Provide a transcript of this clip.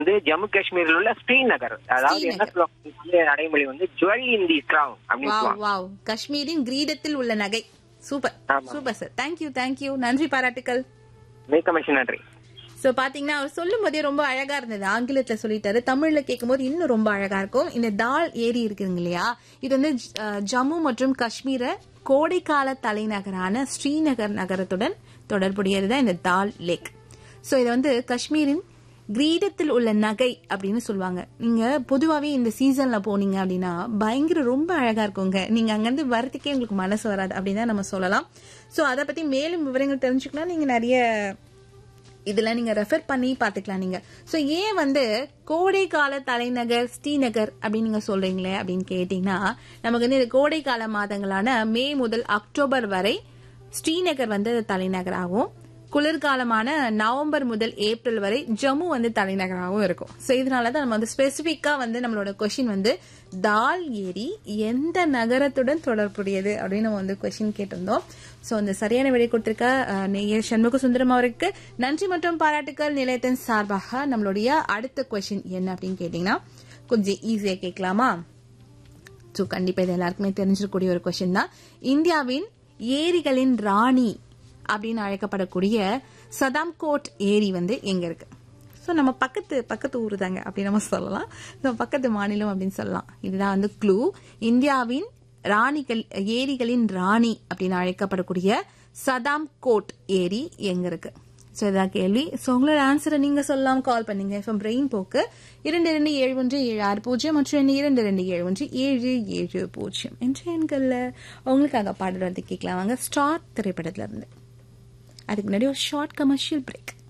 வந்து ஜம்மு காஷ்மீரில் உள்ள ஸ்ரீநகர் அதாவது என்ன ஸ்ரீநகர். சொல்லுவாங்க வந்து நடைமொழி வந்து ஜுவல் இன் தி கிரவுன் அப்படின்னு வாவ் சொல்லுவாங்க வாவ் காஷ்மீரின் கிரீடத்தில் உள்ள நகை சூப்பர் ஆமா. சூப்பர் சார் தேங்க்யூ தேங்க்யூ நன்றி பாராட்டுக்கள் மிக்க மகிழ்ச்சி நன்றி சோ பாத்தீங்கன்னா அவர் சொல்லும் போதே ரொம்ப அழகா இருந்தது ஆங்கிலத்துல சொல்லிட்டாரு தமிழ்ல கேட்கும்போது இன்னும் ரொம்ப அழகா இருக்கும் இந்த தால் ஏரி இருக்குங்க இல்லையா இது வந்து ஜ- அஹ் ஜம்மு மற்றும் காஷ்மீர கோடைக்கால தலைநகரான ஸ்ரீநகர் நகரத்துடன் தொடர்புடையது தான் இந்த தால் லேக் சோ இது வந்து காஷ்மீரின் கிரீடத்தில் உள்ள நகை அப்படின்னு சொல்லுவாங்க நீங்க பொதுவாவே இந்த சீசன்ல போனீங்க அப்படின்னா பயங்கர ரொம்ப அழகா இருக்குங்க நீங்க அங்கிருந்து வரதுக்கே உங்களுக்கு மனசு வராது அப்படின்னு தான் நம்ம சொல்லலாம் சோ அதை பத்தி மேலும் விவரங்கள் தெரிஞ்சுக்கணும் நீங்க நிறைய இதெல்லாம் நீங்க ரெஃபர் பண்ணி பாத்துக்கலாம் நீங்க சோ ஏன் வந்து கோடைக்கால தலைநகர் ஸ்ரீநகர் அப்படின்னு நீங்க சொல்றீங்களே அப்படின்னு கேட்டீங்கன்னா நமக்கு வந்து இந்த கோடைக்கால மாதங்களான மே முதல் அக்டோபர் வரை ஸ்ரீநகர் வந்து தலைநகராகவும் குளிர்காலமான நவம்பர் முதல் ஏப்ரல் வரை ஜம்மு வந்து தலைநகராகவும் இருக்கும் ஸோ இதனால தான் நம்ம வந்து ஸ்பெசிஃபிக்கா வந்து நம்மளோட கொஷின் வந்து தால் ஏரி எந்த நகரத்துடன் தொடர்புடையது அப்படின்னு நம்ம வந்து கொஷின் கேட்டிருந்தோம் ஸோ அந்த சரியான விடை கொடுத்திருக்க அஹ், நேயர் சண்முக சுந்தரம் அவருக்கு நன்றி மற்றும் பாராட்டுக்கள் நிலையத்தின் சார்பாக நம்மளுடைய அடுத்த கொஷின் என்ன அப்படின்னு கேட்டீங்கன்னா கொஞ்சம் ஈஸியா கேட்கலாமா ஸோ கண்டிப்பா இது எல்லாருக்குமே தெரிஞ்சிருக்கக்கூடிய ஒரு கொஸ்டின் தான் இந்தியாவின் ஏரிகளின் ராணி அப்படின்னு அழைக்கப்படக்கூடிய சதாம்கோட் ஏரி வந்து எங்க இருக்கு ஸோ நம்ம பக்கத்து பக்கத்து ஊர் தாங்க அப்படின்னு நம்ம சொல்லலாம் நம்ம பக்கத்து மாநிலம் அப்படின்னு சொல்லலாம் இதுதான் வந்து க்ளூ இந்தியாவின் ராணிகள் ஏரிகளின் ராணி அப்படின்னு அழைக்கப்படக்கூடிய சதாம் கோட் ஏரி எங்க இருக்கு ஸோ இதான் கேள்வி ஸோ உங்களோட ஆன்சரை நீங்க சொல்லலாம் கால் பண்ணீங்க எஃப்எம் பிரெயின் போக்கு இரண்டு இரண்டு ஏழு ஒன்று ஏழு ஆறு பூஜ்ஜியம் மற்றும் எண் இரண்டு ரெண்டு ஏழு ஒன்று ஏழு ஏழு பூஜ்ஜியம் என்ற எண்கள்ல உங்களுக்காக பாடல் வந்து கேட்கலாம் வாங்க ஸ்டார் திரைப்படத்துல இருந்து அதுக்கு முன்னாடி ஒரு ஷார்ட் கமர்ஷியல் பிரேக்